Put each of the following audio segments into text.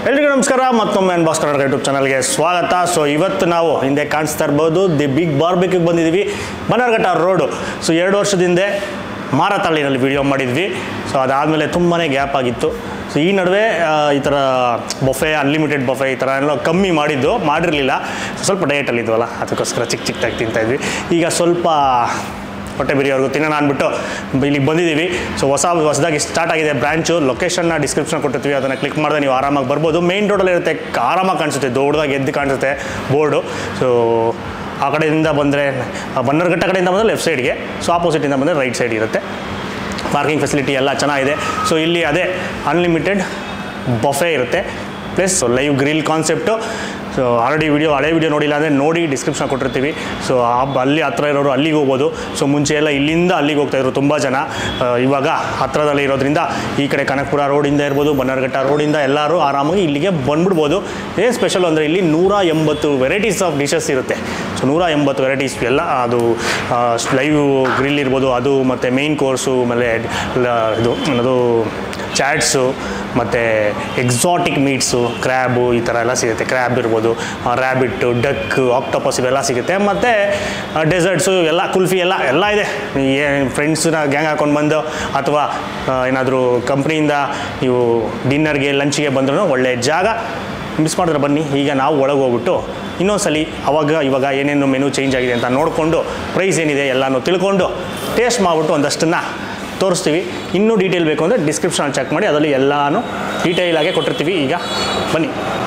ಎಲ್ರಿಗೂ ನಮಸ್ಕಾರ ಮತ್ತೊಮ್ಮೆ ಅನ್ಬಾಸ್ ಕನ್ನಡ ಯೂಟ್ಯೂಬ್ ಚಾನಲ್ಗೆ ಸ್ವಾಗತ ಸೊ ಇವತ್ತು ನಾವು ಹಿಂದೆ ಕಾಣಿಸ್ತಾ ಇರ್ಬೋದು ದಿ ಬಿಗ್ ಬಾರ್ಬಿಕ್ಗೆ ಬಂದಿದ್ದೀವಿ ಬನ್ನರ್ಘಟ್ಟ ರೋಡು ಸೊ ಎರಡು ವರ್ಷದಿಂದ ಮಾರತಳ್ಳಿನಲ್ಲಿ ವಿಡಿಯೋ ಮಾಡಿದ್ವಿ ಸೊ ಅದಾದಮೇಲೆ ತುಂಬಾ ಗ್ಯಾಪ್ ಆಗಿತ್ತು ಸೊ ಈ ನಡುವೆ ಆ, ಈ ಥರ ಬೊಫೆ ಅನ್ಲಿಮಿಟೆಡ್ ಬೊಫೆ ಈ ಥರ ಎಲ್ಲ ಕಮ್ಮಿ ಮಾಡಿದ್ದು ಮಾಡಿರಲಿಲ್ಲ ಸ್ವಲ್ಪ ಡಯಟಲ್ಲಿದ್ವಲ್ಲ ಅದಕ್ಕೋಸ್ಕರ ಚಿಕ್ಕ ಚಿಕ್ಕದಾಗಿ ತಿಂತಾಯಿದ್ವಿ ಈಗ ಸ್ವಲ್ಪ ಹೊಟ್ಟೆ ಬಿರಿಯವ್ರಿಗೂ ತಿನ್ನೋಣ ಅಂದ್ಬಿಟ್ಟು ಇಲ್ಲಿಗೆ ಬಂದಿದ್ದೀವಿ ಸೊ ಹೊಸ ಹೊಸದಾಗಿ ಸ್ಟಾರ್ಟ್ ಆಗಿದೆ ಬ್ರಾಂಚು ಲೊಕೇಶನ್ನ ಡಿಸ್ಕ್ರಿಪ್ಷನ್ ಕೊಟ್ಟಿರ್ತೀವಿ ಅದನ್ನು ಕ್ಲಿಕ್ ಮಾಡಿದ್ರೆ ನೀವು ಆರಾಮಾಗಿ ಬರ್ಬೋದು ಮೇನ್ ರೋಡಲ್ಲಿ ಇರುತ್ತೆ ಆರಾಮಾಗಿ ಕಾಣಿಸುತ್ತೆ ದೊಡ್ಡದಾಗಿ ಎದ್ದು ಕಾಣಿಸುತ್ತೆ ಬೋರ್ಡು ಸೊ ಆ ಕಡೆಯಿಂದ ಬಂದರೆ ಬನ್ನರ್ಘಟ್ಟ ಕಡೆಯಿಂದ ಬಂದರೆ ಲೆಫ್ಟ್ ಸೈಡ್ಗೆ ಸೊ ಆಪೋಸಿಟಿಂದ ಬಂದರೆ ರೈಟ್ ಸೈಡ್ ಇರುತ್ತೆ ಪಾರ್ಕಿಂಗ್ ಫೆಸಿಲಿಟಿ ಎಲ್ಲ ಚೆನ್ನಾಗಿದೆ ಸೊ ಇಲ್ಲಿ ಅದೇ ಅನ್ಲಿಮಿಟೆಡ್ ಬಫೆ ಇರುತ್ತೆ plus live grill concept so already video ಹಳೆ ವಿಡಿಯೋ ನೋಡಿಲ್ಲ ಅಂದರೆ ನೋಡಿ ಡಿಸ್ಕ್ರಿಪ್ಷನ್ ಕೊಟ್ಟಿರ್ತೀವಿ ಸೊ ಅಲ್ಲಿ ಹತ್ರ ಇರೋರು ಅಲ್ಲಿಗೆ ಹೋಗ್ಬೋದು ಸೊ ಮುಂಚೆ ಎಲ್ಲ ಇಲ್ಲಿಂದ ಅಲ್ಲಿಗೆ ಹೋಗ್ತಾಯಿದ್ರು ತುಂಬ ಜನ ಆ, ಇವಾಗ ಹತ್ರದಲ್ಲಿ ಇರೋದ್ರಿಂದ ಈ ಕಡೆ ಕನಕಪುರ ರೋಡಿಂದ ಇರ್ಬೋದು ಬನ್ನರ್ಘಟ್ಟ ರೋಡಿಂದ ಎಲ್ಲರೂ ಆರಾಮಾಗಿ ಇಲ್ಲಿಗೆ ಬಂದ್ಬಿಡ್ಬೋದು ಏನು ಸ್ಪೆಷಲ್ ಅಂದರೆ ಇಲ್ಲಿ ನೂರ ಎಂಬತ್ತು ವೆರೈಟೀಸ್ ಆಫ್ ಡಿಶಸ್ ಇರುತ್ತೆ ಸೊ ನೂರ ಎಂಬತ್ತು ವೆರೈಟೀಸ್ ಎಲ್ಲ ಅದು ಲೈವ್ ಗ್ರಿಲ್ ಇರ್ಬೋದು ಅದು ಮತ್ತು ಮೇಯ್ನ್ ಕೋರ್ಸು ಆಮೇಲೆ ಲ- ಇದು ಅದು ಚಾಟ್ಸು ಮತ್ತು ಎಕ್ಸಾಟಿಕ್ ಮೀಟ್ಸು ಕ್ರ್ಯಾಬು ಈ ಥರ ಎಲ್ಲ ಸಿಗುತ್ತೆ ಕ್ರ್ಯಾಬ್ ಇರ್ಬೋದು ರ್ಯಾಬಿಟ್ಟು ಡಕ್ ಆಕ್ಟೋಪಸ್ ಇವೆಲ್ಲ ಸಿಗುತ್ತೆ ಮತ್ತು ಡೆಸರ್ಟ್ಸು ಎಲ್ಲ ಕುಲ್ಫಿ ಎಲ್ಲ ಎಲ್ಲ ಇದೆ ಏನು ಫ್ರೆಂಡ್ಸ್ನ ಗ್ಯಾಂಗ್ ಹಾಕೊಂಡು ಬಂದು ಅಥವಾ ಏನಾದರೂ ಕಂಪ್ನಿಯಿಂದ ನೀವು ಡಿನ್ನರ್ಗೆ ಲಂಚ್ಗೆ ಬಂದ್ರೂ ಒಳ್ಳೆಯ ಜಾಗ ಮಿಸ್ ಮಾಡಿದ್ರೆ ಬನ್ನಿ ಈಗ ನಾವು ಒಳಗೆ ಹೋಗ್ಬಿಟ್ಟು ಇನ್ನೊಂದ್ಸಲಿ ಅವಾಗ ಇವಾಗ ಏನೇನು ಮೆನು ಚೇಂಜ್ ಆಗಿದೆ ಅಂತ ನೋಡಿಕೊಂಡು ಪ್ರೈಸ್ ಏನಿದೆ ಎಲ್ಲನೂ ತಿಳ್ಕೊಂಡು ಟೇಸ್ಟ್ ಮಾಡಿಬಿಟ್ಟು ಒಂದಷ್ಟನ್ನು ತೋರಿಸ್ತೀವಿ ಇನ್ನೂ ಡೀಟೇಲ್ ಬೇಕು ಅಂದರೆ ಡಿಸ್ಕ್ರಿಪ್ಷನ್ ಚೆಕ್ ಮಾಡಿ ಅದರಲ್ಲಿ ಎಲ್ಲನೂ ಡೀಟೇಲಾಗೆ ಕೊಟ್ಟಿರ್ತೀವಿ ಈಗ ಬನ್ನಿ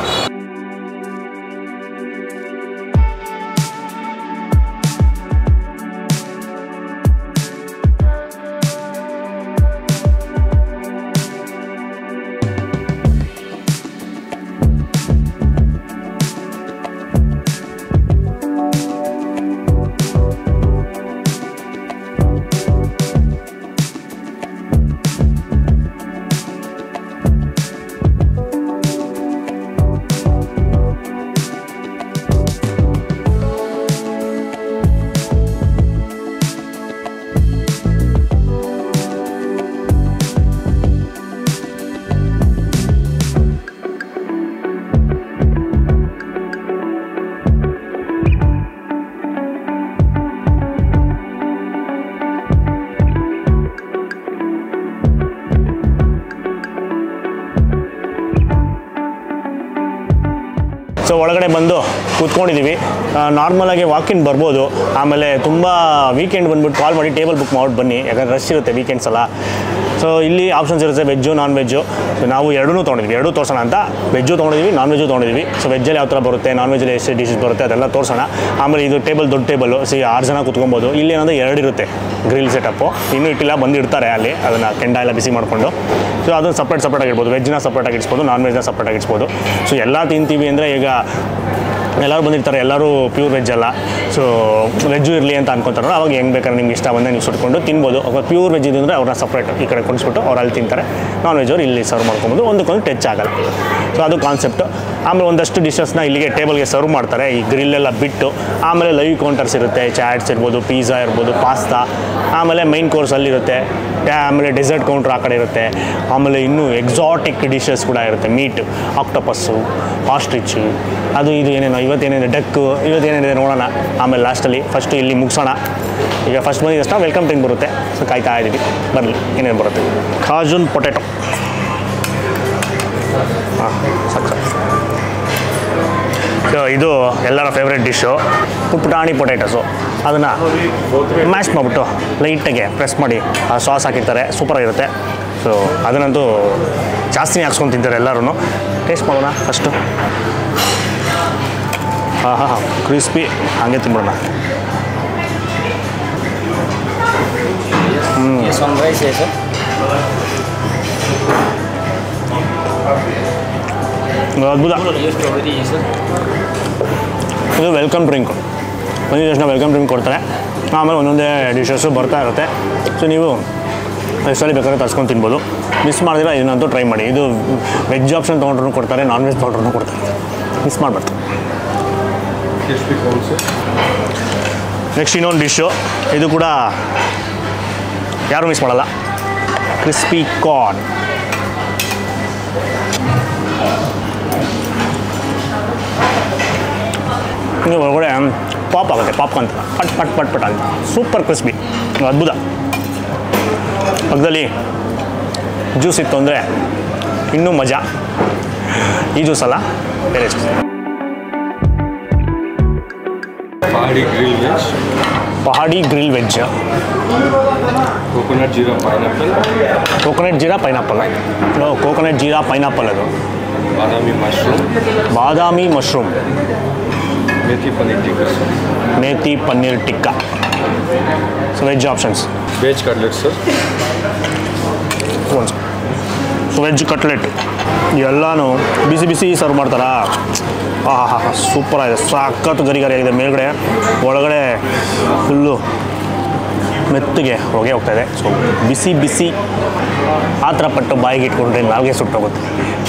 ಸೊ ಒಳಗಡೆ ಬಂದು ಕೂತ್ಕೊಂಡಿದ್ದೀವಿ ನಾರ್ಮಲಾಗಿ ವಾಕಿನ್ ಬರ್ಬೋದು ಆಮೇಲೆ ತುಂಬ ವೀಕೆಂಡ್ ಬಂದ್ಬಿಟ್ಟು ಕಾಲ್ ಮಾಡಿ ಟೇಬಲ್ ಬುಕ್ ಮಾಡ್ಬಿಟ್ಟು ಬನ್ನಿ ಯಾಕಂದ್ರೆ ರಶ್ ಇರುತ್ತೆ ವೀಕೆಂಡ್ಸ್ ಎಲ್ಲ ಸೊ ಇಲ್ಲಿ ಆಪ್ಷನ್ಸ್ ಇರುತ್ತೆ ವೆಜ್ಜು ನಾನ್ ವೆಜ್ಜು ಸೊ ನಾವು ಎರಡೂ ತೊಗೊಂಡಿದ್ವಿ ಎರಡೂ ತೋರಿಸೋಣ ಅಂತ ವೆಜ್ಜು ತೊಗೊಂಡಿದ್ವಿ ನಾನ್ ವೆಜ್ಜು ತೊಗೊಂಡಿದ್ವಿ ಸೊ ವೆಜ್ಜಲ್ಲಿ ಯಾವ ಥರ ಬರುತ್ತೆ ನಾನ್ ವೆಜ್ಜಲ್ಲಿ ಎಷ್ಟು ಡಿಶಸ್ ಬರುತ್ತೆ ಅದೆಲ್ಲ ತೋರಿಸೋಣ ಆಮೇಲೆ ಇದು ಟೇಬಲ್ ದೊಡ್ಡ ಟೇಬಲು ಸಿ ಆರು ಜನ ಕೂತ್ಕೊಬೋದು ಇಲ್ಲಿ ಏನಂದರೆ ಎರಡು ಇರುತ್ತೆ ಗ್ರಿಲ್ ಸೆಟಪ್ಪು ಇನ್ನೂ ಇಟ್ಟಿಲ್ಲ ಬಂದು ಇಡ್ತಾರೆ ಅಲ್ಲಿ ಅದನ್ನು ಕೆಂಡ ಎಲ್ಲ ಬಿಸಿ ಮಾಡಿಕೊಂಡು ಸೊ ಅದನ್ನು ಸಪ್ರೇಟ್ ಸಪ್ರೇಟ್ ಆಗಿರ್ಬೋದು ವೆಜ್ನ ಸಪ್ರೇಟಾಗಿ ಇಡ್ಸ್ಬೋದು ನಾನ್ ವೆಜ್ನ ಸಪ್ರೇಟಾಗಿ ಇಡ್ಸ್ಬೋದು ಸೊ ಎಲ್ಲ ತಿಂತೀವಿ ಅಂದರೆ ಈಗ ಎಲ್ಲರೂ ಬಂದಿರ್ತಾರೆ ಎಲ್ಲರೂ ಪ್ಯೂರ್ ವೆಜ್ ಅಲ್ಲ ಸೊ ವೆಜ್ಜು ಇರಲಿ ಅಂತ ಅನ್ಕೊತಾರೆ ಅವಾಗ ಹೆಂಗೆ ಬೇಕಾದ್ರೆ ನಿಮ್ಗೆ ಇಷ್ಟ ಬಂದರೆ ನೀವು ಸುಟ್ಕೊಂಡು ತಿನ್ಬೋದು ಅಥವಾ ಪ್ಯೂರ್ ವೆಜ್ ಇದ್ದರೆ ಅವ್ರನ್ನ ಸಪ್ರೇಟ್ ಈ ಕಡೆ ಕುಣಿಸ್ಬಿಟ್ಟು ಅವ್ರು ಅಲ್ಲಿ ತಿಂತಾರೆ ನಾನ್ ವೆಜ್ ಅವ್ರು ಇಲ್ಲಿ ಸರ್ವ್ ಮಾಡ್ಕೊಬೋದು ಒಂದಕ್ಕೊಂದು ಟಚ್ ಆಗಲ್ಲ ಸೊ ಅದು ಕಾನ್ಸೆಪ್ಟು ಆಮೇಲೆ ಒಂದಷ್ಟು ಡಿಶಸ್ನ ಇಲ್ಲಿಗೆ ಟೇಬಲ್ಗೆ ಸರ್ವ್ ಮಾಡ್ತಾರೆ ಈ ಗ್ರಿಲ್ಲೆಲ್ಲ ಬಿಟ್ಟು ಆಮೇಲೆ ಲೈವ್ ಕೌಂಟರ್ಸ್ ಇರುತ್ತೆ ಚಾಟ್ಸ್ ಇರ್ಬೋದು ಪಿಜ್ಜಾ ಇರ್ಬೋದು ಪಾಸ್ತಾ ಆಮೇಲೆ ಮೈನ್ ಕೋರ್ಸ್ ಅಲ್ಲಿರುತ್ತೆ ಆಮೇಲೆ ಡೆಸರ್ಟ್ ಕೌಂಟ್ರ್ ಆ ಕಡೆ ಇರುತ್ತೆ ಆಮೇಲೆ ಇನ್ನೂ ಎಕ್ಸಾಟಿಕ್ ಡಿಶಸ್ ಕೂಡ ಇರುತ್ತೆ ಮೀಟ್ ಆಕ್ಟೋಪಸ್ಸು ಆಸ್ಟ್ರಿಚ್ಚು ಅದು ಇದು ಏನೇನೋ ಇವತ್ತೇನೇನಿದೆ ಡಕ್ಕು ಇವತ್ತೇನೇನಿದೆ ನೋಡೋಣ ಆಮೇಲೆ ಲಾಸ್ಟಲ್ಲಿ ಫಸ್ಟು ಇಲ್ಲಿ ಮುಗಿಸೋಣ ಈಗ ಫಸ್ಟ್ ಬಂದಿದ ತಕ್ಷಣ ವೆಲ್ಕಮ್ ಡ್ರಿಂಕ್ ಬರುತ್ತೆ ಸೊ ಕಾಯ್ತಾ ಇದ್ದೀವಿ ಬರಲಿ ಏನೇನು ಬರುತ್ತೆ ಖಾಜುನ್ ಪೊಟೆಟೊ ಹಾಂ ಸಾಕು ಸಾಕು ಸೊ ಇದು ಎಲ್ಲರ ಫೇವ್ರೆಟ್ ಡಿಶ್ಶು ಪುಟ್ಪುಟಾಣಿ ಪೊಟೇಟೋಸು ಅದನ್ನು ಮ್ಯಾಶ್ ಮಾಡಿಬಿಟ್ಟು ಲೈಟಾಗೆ ಪ್ರೆಸ್ ಮಾಡಿ ಆ ಸಾಸ್ ಹಾಕಿರ್ತಾರೆ ಸೂಪರಾಗಿರುತ್ತೆ ಸೊ ಅದನ್ನಂತೂ ಜಾಸ್ತಿನೇ ಹಾಕ್ಸ್ಕೊಂಡು ತಿಂತಾರೆ ಎಲ್ಲರೂ ಟೇಸ್ಟ್ ಮಾಡೋಣ ಫಸ್ಟು ಹಾಂ ಹಾಂ ಹಾಂ ಕ್ರಿಸ್ಪಿ ಹಾಗೆ ತಿನ್ಬಿಡೋಣ ये सनराइज है सर ಅದ್ಭುತ ये स्ट्रॉबेरी है सर ಇದು ವೆಲ್ಕಮ್ ಡ್ರಿಂಕ್ ಬಂದಿದ ತಕ್ಷಣ ವೆಲ್ಕಮ್ ಡ್ರಿಂಕ್ ಕೊಡ್ತಾರೆ ಆಮೇಲೆ ಒಂದೊಂದೇ ಡಿಶಸ್ಸು ಬರ್ತಾ ಇರುತ್ತೆ ಸೊ ನೀವು ಎಷ್ಟಲ್ಲಿ ಬೇಕಾದ್ರೆ ತರ್ಸ್ಕೊಂಡು ತಿನ್ಬೋದು ಮಿಸ್ ಮಾಡಿದ್ರೆ ಇದನ್ನಂತೂ ಟ್ರೈ ಮಾಡಿ ಇದು ವೆಜ್ ಆಪ್ಷನ್ ತೊಗೊಂಡ್ರು ಕೊಡ್ತಾರೆ ನಾನ್ ವೆಜ್ ತೊಗೊಂಡ್ರು ಕೊಡ್ತಾರೆ ಮಿಸ್ ಮಾಡಬಾರ್ದು ನೆಕ್ಸ್ಟ್ ಇನ್ನೊಂದು ಡಿಶ್ಶು ಇದು ಕೂಡ ಯಾರೂ ಮಿಸ್ ಮಾಡಲ್ಲ ಕ್ರಿಸ್ಪಿ ಕಾರ್ನ್ ನೀವು ಒಳಗಡೆ ಪಾಪ್ ಆಗುತ್ತೆ ಪಾಪ್ ಅಂತ ಪಟ್ ಪಟ್ ಪಟ್ ಪಟ್ ಅಂತ ಸೂಪರ್ ಕ್ರಿಸ್ಪಿ ಅದ್ಭುತ ಪಕ್ಕದಲ್ಲಿ ಜ್ಯೂಸ್ ಇತ್ತು ಅಂದರೆ ಇನ್ನೂ ಮಜಾ ಈ ಜ್ಯೂಸ್ ಅಲ್ಲ ಬೇರೆ juice pahadi grill veg pahadi grill veg coconut jeera pineapple coconut jeera pineapple coconut jeera pineapple ಅದು badami mushroom badami mushroom methi paneer tikka methi paneer tikka so veg options veg cutlet sir so veg cutlet ಎಲ್ಲನೂ ಬಿಸಿ ಬಿಸಿ ಸರ್ವ್ ಮಾಡ್ತಾರಾ ಹಾಂ ಹಾಂ ಹಾಂ ಸೂಪರ್ ಆಗಿದೆ ಸಖತ್ತು ಗರಿ ಗರಿ ಆಗಿದೆ ಮೇಲ್ಗಡೆ ಒಳಗಡೆ ಫುಲ್ಲು ಮೆತ್ತಗೆ ಹೊಗೆ ಹೋಗ್ತಾ ಇದೆ ಸೊ ಬಿಸಿ ಬಿಸಿ ಆ ಥರ ಪಟ್ಟು ಬಾಯಿಗೆ ಇಟ್ಕೊಂಡ್ರೆ ನಾಲ್ಗೆ ಸುಟ್ಟೋಗುತ್ತೆ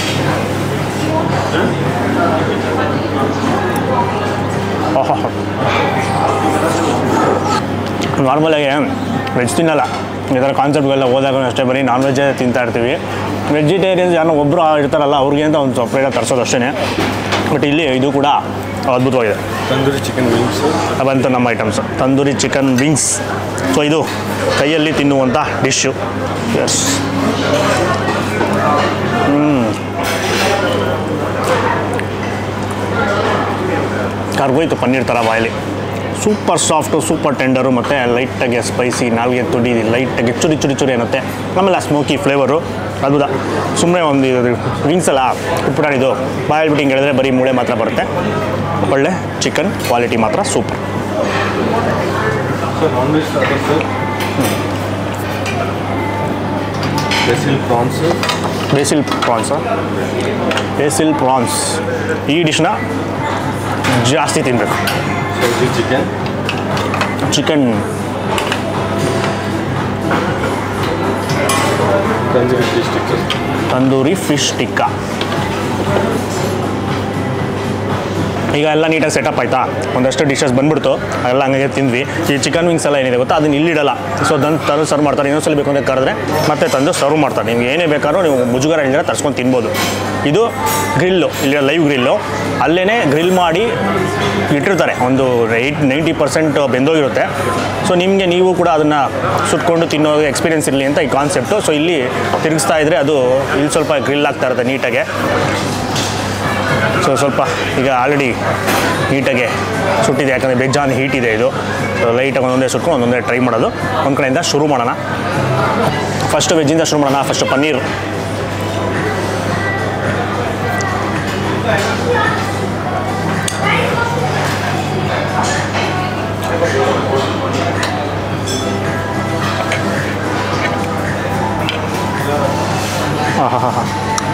ಆಹಾ ನಾರ್ಮಲಾಗಿ ವೆಜ್ ತಿನ್ನಲ್ಲ ಈ ಥರ ಕಾನ್ಸೆಪ್ಟ್ಗೆಲ್ಲ ಹೋದಾಗ ಅಷ್ಟೇ ಬರೀ ನಾನ್ ವೆಜ್ಜೇ ತಿಂತಾ ಇರ್ತೀವಿ ವೆಜಿಟೇರಿಯನ್ಸ್ ಯಾರೋ ಒಬ್ಬರು ಇರ್ತಾರಲ್ಲ ಅವ್ರಿಗೆ ಅಂತ ಒಂದು ಸಪ್ರೇಟಾಗಿ ತರಿಸೋದು ಅಷ್ಟೇ ಬಟ್ ಇಲ್ಲಿ ಇದು ಕೂಡ ಅದ್ಭುತವಾಗಿದೆ तंदूरी चिकन विंग्स सर ಅವಂತ ನಮ್ಮ items tandoori chicken wings so ಇದು ಕೈಯಲ್ಲಿ ತಿನ್ನುವಂಥ ಡಿಶ್ಶು ಎಸ್ ಕರ್ಗೋಯ್ತು ಪನ್ನೀರ್ ಥರ ಬಾಯಲ್ಲಿ ಸೂಪರ್ ಸಾಫ್ಟು ಸೂಪರ್ ಟೆಂಡರು ಮತ್ತು ಲೈಟಾಗಿ ಸ್ಪೈಸಿ ನಾವಿಗೆ ತುಡಿ ಲೈಟಾಗಿ ಚುರಿ ಚುರಿ ಚುರಿ ಅನ್ನತ್ತೆ ಆಮೇಲೆ ಆ ಸ್ಮೋಕಿ ಫ್ಲೇವರು ಅದ್ಭುತ ಸುಮ್ಮನೆ ಒಂದು ಇದು ವಿಂಗ್ಸ್ ಅಲ್ಲ ಉಪ್ಪುಟಾಣಿದು ಬಾಯಲ್ಲಿ ಬಿಟ್ಟು ಹಿಂಗೆ ಹೇಳಿದ್ರೆ ಬರೀ ಮೂಳೆ ಮಾತ್ರ ಬರುತ್ತೆ ಒಳ್ಳೆ ಚಿಕನ್ ಕ್ವಾಲಿಟಿ ಮಾತ್ರ super sir non veg starter sir basil prawns sir basil prawns basil prawns ಈ ಡಿಶ್ನ ಜಾಸ್ತಿ ತಿನ್ನಬೇಕು सब्जी chicken chicken tandoori fish tikka tandoori fish tikka ಈಗ ಎಲ್ಲ ನೀಟಾಗಿ ಸೆಟಪ್ ಆಯಿತಾ ಒಂದಷ್ಟು ಡಿಶಸ್ ಬಂದ್ಬಿಡ್ತು ಅದೆಲ್ಲ ಹಂಗೆ ತಿಂದ್ವಿ ಈ ಚಿಕನ್ ವಿಂಗ್ಸ್ ಎಲ್ಲ ಏನಿದೆ ಗೊತ್ತಾ ಅದನ್ನ ಇಲ್ಲಿಡಲ್ಲ ಸೊ ಅದನ್ನು ತರು ಸರ್ವ್ ಮಾಡ್ತಾರೆ ಇನ್ನೊಂದ್ಸಲ ಬೇಕು ಅಂತ ಕರೆದ್ರೆ ಮತ್ತೆ ತಂದು ಸರ್ವ್ ಮಾಡ್ತಾರೆ ನಿಮ್ಗೆ ಏನೇ ಬೇಕಾದ್ರೂ ನೀವು ಮುಜುಗರ ಇಲ್ಲದೆ ತರ್ಸ್ಕೊಂಡು ತಿನ್ಬೋದು ಇದು ಗ್ರಿಲ್ಲು ಇಲ್ಲಿ ಲೈವ್ ಗ್ರಿಲ್ಲು ಅಲ್ಲೇ ಗ್ರಿಲ್ ಮಾಡಿ ಇಟ್ಟಿರ್ತಾರೆ ಒಂದು ಏಯ್ಟ್ ನೈಂಟಿ ಪರ್ಸೆಂಟ್ ಬೆಂದೋಗಿರುತ್ತೆ ಸೊ ನಿಮಗೆ ನೀವು ಕೂಡ ಅದನ್ನು ಸುಟ್ಕೊಂಡು ತಿನ್ನೋ ಎಕ್ಸ್ಪೀರಿಯನ್ಸ್ ಇರಲಿ ಅಂತ ಈ ಕಾನ್ಸೆಪ್ಟು ಸೊ ಇಲ್ಲಿ ತಿರುಗಿಸ್ತಾ ಇದ್ದರೆ ಅದು ಇಲ್ಲಿ ಸ್ವಲ್ಪ ಗ್ರಿಲ್ ಆಗ್ತಾ ಇರುತ್ತೆ ನೀಟಾಗೆ ಸೊ ಸ್ವಲ್ಪ ಈಗ ಆಲ್ರೆಡಿ ನೀಟಾಗೆ ಸುಟ್ಟಿದೆ ಯಾಕಂದರೆ ಬೇಜಾನ್ ಹೀಟ್ ಇದೆ ಇದು ಸೊ ಲೈಟಾಗಿ ಒಂದೊಂದೇ ಸುಟ್ಕೊಂಡು ಒಂದೊಂದೇ ಟ್ರೈ ಮಾಡೋದು ಒಂದು ಕಡೆಯಿಂದ ಶುರು ಮಾಡೋಣ ಫಸ್ಟ್ ವೆಜ್ಜಿಂದ ಶುರು ಮಾಡೋಣ ಫಸ್ಟ್ ಪನ್ನೀರ್ ಹಾಂ ಹಾಂ ಹಾಂ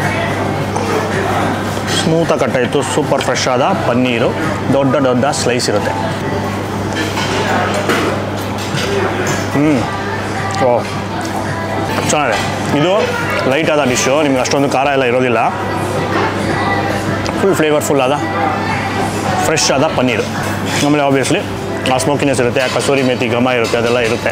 ಸ್ಮೂತಾಗಿ ಕಟ್ಟಾಯಿತು ಸೂಪರ್ ಫ್ರೆಶ್ ಆದ ಪನ್ನೀರು ದೊಡ್ಡ ದೊಡ್ಡ ಸ್ಲೈಸ್ ಇರುತ್ತೆ ಹ್ಞೂ ಓ ಚೆನ್ನಾಗಿದೆ ಇದು ಲೈಟ್ ಆದ ಡಿಶ್ಶು ನಿಮ್ಗೆ ಅಷ್ಟೊಂದು ಖಾರ ಎಲ್ಲ ಇರೋದಿಲ್ಲ ಫುಲ್ ಫ್ಲೇವರ್ಫುಲ್ ಆದ ಫ್ರೆಶ್ ಆದ ಪನ್ನೀರು ಆಮೇಲೆ ಆಬ್ವಿಯಸ್ಲಿ ಆ ಸ್ಮೋಕಿನೆಸ್ ಇರುತ್ತೆ ಆ ಕಸೂರಿ ಮೇಥಿ ಘಮ ಇರುತ್ತೆ ಅದೆಲ್ಲ ಇರುತ್ತೆ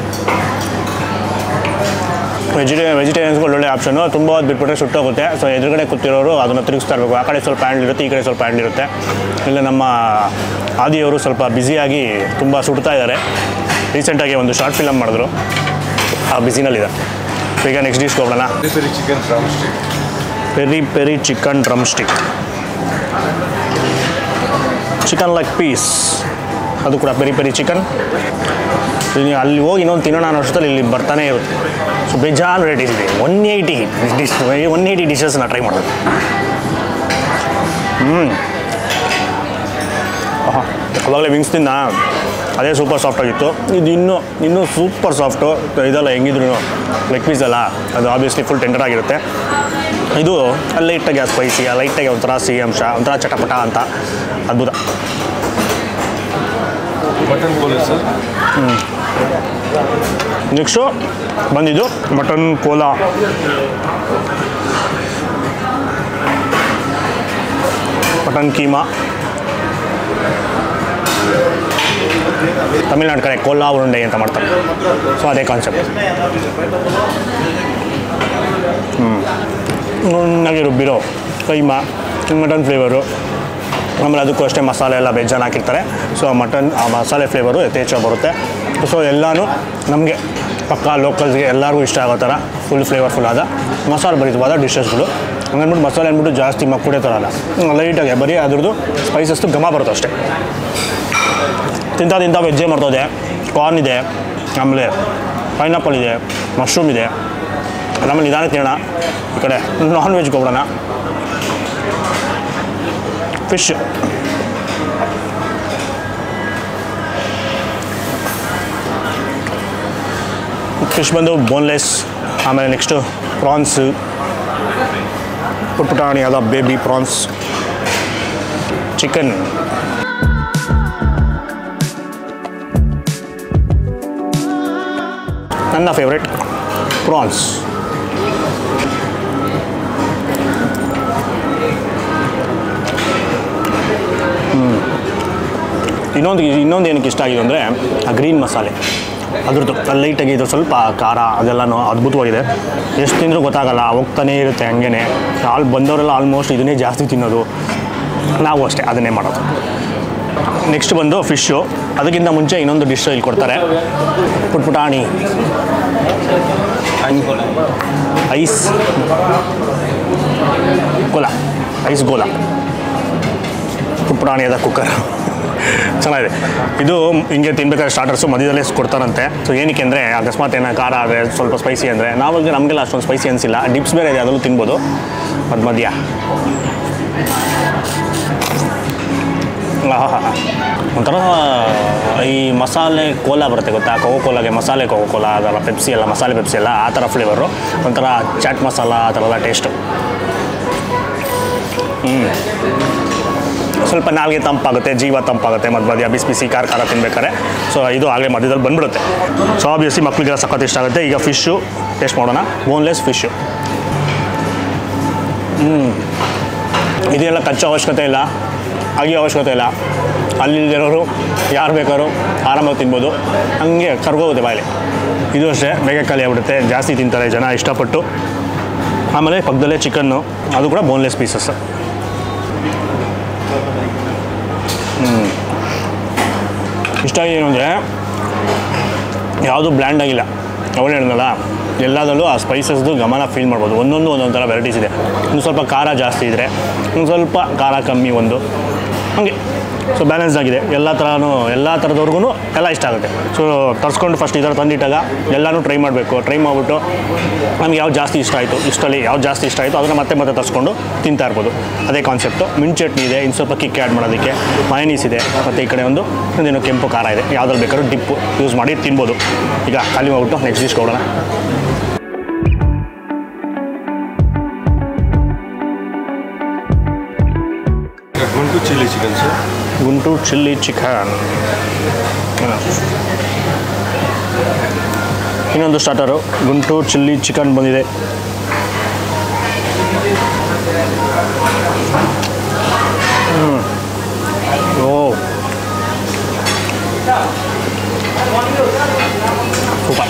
ವೆಜಿಟೇ ವೆಜಿಟೇರಿಯನ್ಸ್ಗೆ ಒಳ್ಳೊಳ್ಳೆ ಆಪ್ಷನು ತುಂಬ ಹೊತ್ತು ಬಿಟ್ಬಿಟ್ರೆ ಸುಟ್ಟೋಗುತ್ತೆ ಸೊ ಎದುರುಗಡೆ ಕೂತಿರೋರು ಅದನ್ನು ತಿರುಗಿಸ್ತಾ ಇರಬೇಕು ಆ ಕಡೆ ಸ್ವಲ್ಪ ಹ್ಯಾಂಡ್ಲ್ ಇರುತ್ತೆ ಈ ಕಡೆ ಸ್ವಲ್ಪ ಹ್ಯಾಂಡ್ಲ್ ಇರುತ್ತೆ ಇಲ್ಲ ನಮ್ಮ ಆದಿಯವರು ಸ್ವಲ್ಪ ಬ್ಯುಸಿಯಾಗಿ ತುಂಬ ಸುಡ್ತಾ ಇದ್ದಾರೆ ರೀಸೆಂಟಾಗಿ ಒಂದು ಶಾರ್ಟ್ ಫಿಲಮ್ ಮಾಡಿದ್ರು ಆ ಬ್ಯುಸಿನಲ್ಲಿದೆ ಈಗ ನೆಕ್ಸ್ಟ್ ಡಿಶ್ಗೆ ಹೋಗೋಣ peri peri chicken drumstick peri peri chicken drumstick chicken leg piece ಅದು ಕೂಡ ಪೆರಿ ಪೆರಿ ಚಿಕನ್ ಇಲ್ಲಿ ಅಲ್ಲಿ ಹೋಗಿ ಇನ್ನೊಂದು ತಿನ್ನೋಣ ಅನ್ನೋ ಅಷ್ಟರಲ್ಲಿ ಇಲ್ಲಿ ಬರ್ತಾನೆ ಇರುತ್ತೆ ಸೊ ಬೇಜಾನ್ ವೆರೈಟೀಸ್ ಇದೆ one eighty dish one eighty ಡಿಶಸ್ನ ಟ್ರೈ ಮಾಡೋದು ಹ್ಞೂ ಆಹಾ ಅವಾಗಲೇ ವಿಂಗ್ಸ್ ತಿನ್ನ ಅದೇ ಸೂಪರ್ ಸಾಫ್ಟ್ ಆಗಿತ್ತು ಇದು ಇನ್ನೂ ಇನ್ನೂ ಸೂಪರ್ ಸಾಫ್ಟು ಇದೆಲ್ಲ ಹೆಂಗಿದ್ರು ಲೆಗ್ ಪೀಸ್ ಅಲ್ಲ ಅದು ಆಬ್ವಿಯಸ್ಲಿ ಫುಲ್ ಟೆಂಡರ್ ಆಗಿರುತ್ತೆ ಇದು ಲೈಟಾಗಿ ಸ್ಪೈಸಿ ಲೈಟಾಗಿ ಒಂಥರ ಸಿಹಿ ಅಂಶ ಒಂಥರ ಚಟಪಟ ಅಂತ ಅದ್ಭುತ मटन बोले सर ನೆಕ್ಸ್ಟು ಬಂದಿದ್ದು ಮಟನ್ ಕೋಲಾ ಮಟನ್ ಕೀಮಾ ತಮಿಳ್ನಾಡು ಕಡೆ ಕೋಲಾ ಉರುಂಡೆ ಅಂತ ಮಾಡ್ತಾರೆ ಸೊ ಅದೇ ಕಾನ್ಸೆಪ್ಟ್ ಹ್ಞೂ ನುಣ್ಣಗೆ ರುಬ್ಬಿರೋ ಕೈಮಾ ಮಟನ್ ಫ್ಲೇವರು ಆಮೇಲೆ ಅದಕ್ಕೂ ಅಷ್ಟೇ ಮಸಾಲೆ ಎಲ್ಲ ಬೇಜಾನ್ ಹಾಕಿರ್ತಾರೆ ಸೊ ಮಟನ್ ಆ ಮಸಾಲೆ ಫ್ಲೇವರು ಯಥೇಚ್ಛ ಬರುತ್ತೆ ಸೊ ಎಲ್ಲನೂ ನಮಗೆ ಪಕ್ಕ ಲೋಕಲ್ಸ್ಗೆ ಎಲ್ಲರಿಗೂ ಇಷ್ಟ ಆಗೋ ಥರ ಫುಲ್ ಫ್ಲೇವರ್ಫುಲ್ ಆದ ಮಸಾಲೆ ಭರಿತವಾದ ಡಿಶಸ್ಗಳು ಹಂಗನ್ಬಿಟ್ಟು ಮಸಾಲೆ ಅಂದ್ಬಿಟ್ಟು ಜಾಸ್ತಿ ಮಕ್ಕುಡೆ ಥರ ಅಲ್ಲ ಲೈಟಾಗಿ ಬರೀ ಅದ್ರದ್ದು ಸ್ಪೈಸಸ್ದು ಘಮ ಬರುತ್ತೆ ಅಷ್ಟೇ ತಿಂತ ತಿಂತ ವೆಜ್ಜೇ ಮಾಡ್ತದೆ ಕಾರ್ನ್ ಇದೆ ಆಮೇಲೆ ಪೈನಾಪಲ್ ಇದೆ ಮಶ್ರೂಮ್ ಇದೆ ಆಮೇಲೆ ನಿಧಾನಕ್ಕೆ ತಿನ್ನೋಣ ಈ ಕಡೆ ನಾನ್ ವೆಜ್ಗೆ ಹೋಗೋಣ ಫಿಶ್ ಫಿಶ್ ಬಂದು ಬೋನ್ಲೆಸ್ ಆಮೇಲೆ ನೆಕ್ಸ್ಟು ಪ್ರಾನ್ಸು ಪುಟ್ಪುಟಾಣಿ ಅದ ಬೇಬಿ ಪ್ರಾನ್ಸ್ ಚಿಕನ್ ನನ್ನ ಫೇವ್ರೆಟ್ ಪ್ರಾನ್ಸ್ ಇನ್ನೊಂದು ಇನ್ನೊಂದು ಏನಕ್ಕೆ ಇಷ್ಟ ಆಗಿದೆ ಅಂದರೆ ಆ ಗ್ರೀನ್ ಮಸಾಲೆ ಅದ್ರದ್ದು ಅಲ್ಲಿ ಲೈಟಾಗಿ ಇದು ಸ್ವಲ್ಪ ಖಾರ ಅದೆಲ್ಲನೂ ಅದ್ಭುತವಾಗಿದೆ ಎಷ್ಟು ತಿಂದರೂ ಗೊತ್ತಾಗಲ್ಲ ಹೋಗ್ತಾನೇ ಇರುತ್ತೆ ಹಂಗೇ ಆಲ್ ಬಂದವರೆಲ್ಲ ಆಲ್ಮೋಸ್ಟ್ ಇದನ್ನೇ ಜಾಸ್ತಿ ತಿನ್ನೋದು ನಾವು ಅಷ್ಟೇ ಅದನ್ನೇ ಮಾಡೋದು ನೆಕ್ಸ್ಟ್ ಬಂದು ಫಿಶ್ಶು ಅದಕ್ಕಿಂತ ಮುಂಚೆ ಇನ್ನೊಂದು ಡಿಶ್ ಇಲ್ಲಿ ಕೊಡ್ತಾರೆ ಪುಟ್ಪುಟಾಣಿ ಐಸ್ ಗೋಲ ಐಸ್ ಗೋಲ ಪುಟ್ಪುಟಾಣಿಯಾದ ಕುಕ್ಕರ್ ಚೆನ್ನಾಗಿದೆ ಇದು ಹಿಂಗೆ ತಿನ್ಬೇಕಾದ್ರೆ ಸ್ಟಾರ್ಟರ್ಸು ಮಧ್ಯದಲ್ಲೇ ಕೊಡ್ತಾರಂತೆ ಸೊ ಏನಕ್ಕೆ ಅಂದರೆ ಅಕಸ್ಮಾತ್ ಏನೋ ಖಾರ ಆದರೆ ಸ್ವಲ್ಪ ಸ್ಪೈಸಿ ಅಂದರೆ ನಾವಾಗ ನಮಗೆಲ್ಲ ಅಷ್ಟೊಂದು ಸ್ಪೈಸಿ ಅನಿಸಿಲ್ಲ ಡಿಪ್ಸ್ ಬೇರೆ ಇದೆ ಅದರಲ್ಲೂ ತಿನ್ಬೋದು ಅದು ಮಧ್ಯ ಆಹಾಹಾ. ಒಂಥರ ಈ ಮಸಾಲೆ ಕೋಲಾ ಬರುತ್ತೆ ಗೊತ್ತಾ ಕೋಕೋ ಕೋಲಾಗೆ ಮಸಾಲೆ ಕೋಕೋ ಕೋಲಾ ಅದೆಲ್ಲ ಪೆಪ್ಸಿ ಎಲ್ಲ ಮಸಾಲೆ ಪೆಪ್ಸಿ ಎಲ್ಲ ಆ ಥರ ಫ್ಲೇವರು ಒಂಥರ ಚಾಟ್ ಮಸಾಲ ಆ ಥರ ಎಲ್ಲ ಟೇಸ್ಟು ಹ್ಞೂ ಸ್ವಲ್ಪ ನಾಲ್ಗೆ ತಂಪಾಗುತ್ತೆ ಜೀವ ತಂಪಾಗುತ್ತೆ ಮತ್ತು ಮಧ್ಯ ಬಿಸಿ ಬಿಸಿ ಖಾರ ಖಾರ ತಿನ್ಬೇಕಾದ್ರೆ ಸೊ ಇದು ಆಗಲೇ ಮಧ್ಯದಲ್ಲಿ ಬಂದ್ಬಿಡುತ್ತೆ ಸೊ ಆಬ್ವಿಯಸ್ಲಿ ಮಕ್ಕಳಿಗೆಲ್ಲ ಸಖತ್ ಇಷ್ಟ ಆಗುತ್ತೆ ಈಗ ಫಿಶ್ಶು ಟೇಸ್ಟ್ ಮಾಡೋಣ ಬೋನ್ಲೆಸ್ ಫಿಶ್ಶು ಹ್ಞೂ ಇದೆಲ್ಲ ಕಚ್ಚೋ ಅವಶ್ಯಕತೆ ಇಲ್ಲ ಅಗಿ ಅವಶ್ಯಕತೆ ಇಲ್ಲ ಅಲ್ಲಿರೋರು ಯಾರು ಬೇಕಾದ್ರೂ ಆರಾಮಾಗಿ ತಿನ್ಬೋದು ಹಂಗೆ ಕರ್ಗೋಗುತ್ತೆ ಬಾಯಲ್ಲಿ ಇದು ಅಷ್ಟೇ ಬೇಗ ಖಾಲಿ ಆಗ್ಬಿಡುತ್ತೆ ಜಾಸ್ತಿ ತಿಂತಾರೆ ಜನ ಇಷ್ಟಪಟ್ಟು ಆಮೇಲೆ ಪಕ್ಕದಲ್ಲೇ ಚಿಕನ್ನು ಅದು ಕೂಡ ಬೋನ್ಲೆಸ್ ಪೀಸಸ್ ಇಷ್ಟ ಏನು ಅಂದರೆ ಯಾವುದು ಬ್ಲ್ಯಾಂಡ್ ಆಗಿಲ್ಲ ಅವಳು ಹೇಳಿದ್ನಲ್ಲ ಎಲ್ಲದರಲ್ಲೂ ಆ ಸ್ಪೈಸಸ್ದು ಗಮನ ಫೀಲ್ ಮಾಡ್ಬೋದು ಒಂದೊಂದು ಒಂದೊಂದು ಥರ ವೆರೈಟೀಸ್ ಇದೆ ಇನ್ನು ಸ್ವಲ್ಪ ಖಾರ ಜಾಸ್ತಿ ಇದ್ದರೆ ಒಂದು ಸ್ವಲ್ಪ ಖಾರ ಕಮ್ಮಿ ಒಂದು ಹಾಗೆ ಸೊ ಬ್ಯಾಲೆನ್ಸ್ ಆಗಿದೆ ಎಲ್ಲ ಥರನೂ ಎಲ್ಲ ಥರದವ್ರಿಗೂ ಎಲ್ಲ ಇಷ್ಟ ಆಗುತ್ತೆ ಸೊ ತರಿಸ್ಕೊಂಡು ಫಸ್ಟ್ ಈ ಥರ ತಂದಿಟ್ಟಾಗ ಎಲ್ಲನೂ ಟ್ರೈ ಮಾಡಬೇಕು ಟ್ರೈ ಮಾಡಿಬಿಟ್ಟು ನಮ್ಗೆ ಯಾವ್ದು ಜಾಸ್ತಿ ಇಷ್ಟ ಆಯಿತು ಇಷ್ಟಲ್ಲಿ ಯಾವ್ದು ಜಾಸ್ತಿ ಇಷ್ಟ ಆಯಿತು ಅದನ್ನು ಮತ್ತೆ ಮತ್ತೆ ತರಿಸ್ಕೊಂಡು ತಿಂತಾ ಇರ್ಬೋದು ಅದೇ ಕಾನ್ಸೆಪ್ಟು ಮಿಂಟ್ ಚಟ್ನಿ ಇದೆ ಇನ್ನು ಸ್ವಲ್ಪ ಕಿಕ್ ಆ್ಯಡ್ ಮಾಡೋದಕ್ಕೆ ಮಯನೀಸ್ ಇದೆ ಮತ್ತು ಈ ಕಡೆ ಒಂದು ಒಂದೇನು ಕೆಂಪು ಖಾರ ಇದೆ ಯಾವ್ದ್ರಲ್ಲಿ ಬೇಕಾದ್ರೂ ಡಿಪ್ಪು ಯೂಸ್ ಮಾಡಿ ತಿನ್ಬೋದು ಈಗ ಖಾಲಿ ಮಾಡ್ಬಿಟ್ಟು ನೆಕ್ಸ್ಟ್ ಡಿಶ್ ಕೊಡೋಣ ಗುಂಟು chilli chicken sir Guntur chilli chicken ಇನ್ನೊಂದು ಸ್ಟಾರ್ಟರು ಗುಂಟೂರು ಚಿಲ್ಲಿ ಚಿಕನ್ ಬಂದಿದೆ ಹ್ಮ್. ಓ ಸೂಪರ್